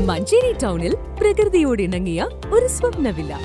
മഞ്ചേരി ടൗണിൽ പ്രകൃതിയോട് ഇണങ്ങിയ ഒരു സ്വപ്ന വില്ല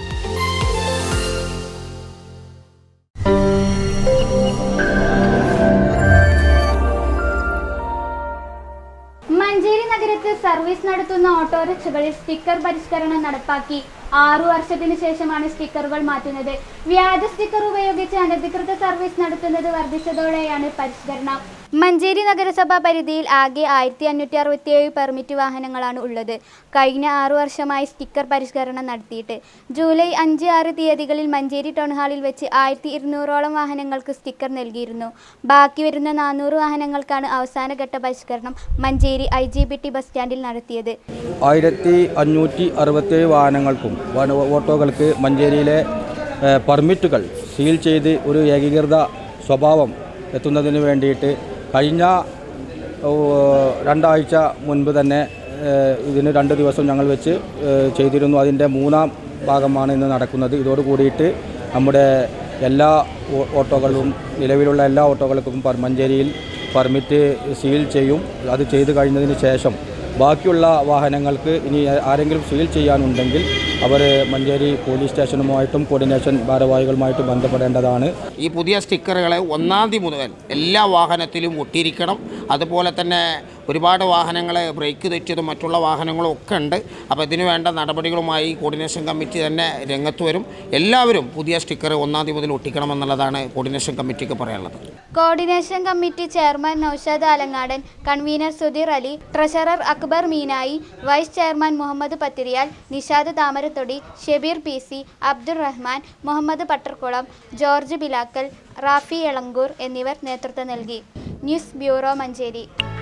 മഞ്ചേരി നഗരത്തിൽ സർവീസ് നടത്തുന്ന ഓട്ടോറിക്ഷകളിൽ സ്റ്റിക്കർ പരിഷ്കരണം നടപ്പാക്കി ആറു വർഷത്തിന് ശേഷമാണ് സ്റ്റിക്കറുകൾ മാറ്റുന്നത് വ്യാജ സ്റ്റിക്കർ ഉപയോഗിച്ച് അനധികൃത സർവീസ് നടത്തുന്നത് വർദ്ധിച്ചതോടെയാണ് പരിഷ്കരണം മഞ്ചേരി നഗരസഭാ പരിധിയിൽ ആകെ ആയിരത്തി അഞ്ഞൂറ്റി അറുപത്തിയേഴ് പെർമിറ്റ് വാഹനങ്ങളാണ് ഉള്ളത് കഴിഞ്ഞ ആറു വർഷമായി സ്റ്റിക്കർ പരിഷ്കരണം നടത്തിയിട്ട് ജൂലൈ അഞ്ച് ആറ് തീയതികളിൽ മഞ്ചേരി ടൗൺ ഹാളിൽ വെച്ച് ആയിരത്തി ഇരുന്നൂറോളം വാഹനങ്ങൾക്ക് സ്റ്റിക്കർ നൽകിയിരുന്നു ബാക്കി വരുന്ന നാനൂറ് വാഹനങ്ങൾക്കാണ് അവസാനഘട്ട പരിഷ്കരണം Manjeri I G B T bus സ്റ്റാൻഡിൽ നടത്തിയത് ആയിരത്തി അഞ്ഞൂറ്റി അറുപത്തേഴ് വാഹനങ്ങൾക്കും വാഹന- ഓട്ടോകൾക്ക് മഞ്ചേരിയിലെ ഏഹ്, പെർമിറ്റുകൾ സീൽ ചെയ്ത് ഒരു ഏകീകൃത സ്വഭാവം എത്തുന്നതിന് വേണ്ടിയിട്ട് കഴിഞ്ഞ ഓ, രണ്ടാഴ്ച മുൻപ് തന്നെ ഏഹ്, ഇതിന് രണ്ട് ദിവസം ഞങ്ങൾ വെച്ച് ഏഹ്, ചെയ്തിരുന്നു അതിൻ്റെ മൂന്നാം ഭാഗമാണ് ഇന്ന് നടക്കുന്നത് ഇതോട് കൂടിയിട്ട് നമ്മുടെ എല്ലാ ഓ- ഓട്ടോകളും നിലവിലുള്ള എല്ലാ ഓട്ടോകൾക്കും പർ- മഞ്ചേരിയിൽ പെർമിറ്റ് സീൽ ചെയ്യും അത് ചെയ്ത് കഴിഞ്ഞതിന് ശേഷം ബാക്കിയുള്ള വാഹനങ്ങൾക്ക് ഇനി ആരെങ്കിലും സീൽ ചെയ്യാനുണ്ടെങ്കിൽ അവർ മഞ്ചേരി പോലീസ് സ്റ്റേഷനുമായിട്ടും കോർഡിനേഷൻ ഭാരവാഹികളുമായിട്ടും ബന്ധപ്പെടേണ്ടതാണ് ഈ പുതിയ സ്റ്റിക്കറുകൾ ഒന്നാം തീയതി മുതൽ എല്ലാ വാഹനത്തിലും ഒട്ടിയിരിക്കണം അതുപോലെ തന്നെ ഒരുപാട് വാഹനങ്ങൾ ബ്രേക്ക് തെറ്റിയതും മറ്റുള്ള വാഹനങ്ങളും ഒക്കെ ഉണ്ട് അപ്പോൾ ഇതിനു വേണ്ട നടപടികളുമായി കോർഡിനേഷൻ കമ്മിറ്റി തന്നെ രംഗത്ത് വരും എല്ലാവരും പുതിയ സ്റ്റിക്കർ ഒന്നാം തീയതി മുതൽ ഒട്ടിക്കണമെന്നുള്ളതാണ് കോർഡിനേഷൻ കമ്മിറ്റിക്ക് പറയാനുള്ളത് coordination committee chairman Noushad Alangadan convener Sudheer Ali treasurer Akbar Meenai vice chairman Muhammad Pathiriyal Nishad Thamarathodi Shebeer P C Abdul Rahman Muhammad Pattarkulam George Bilakkal Rafi Elankur എന്നിവർ നേതൃത്വം നൽകി ന്യൂസ് ബ്യൂറോ മഞ്ചേരി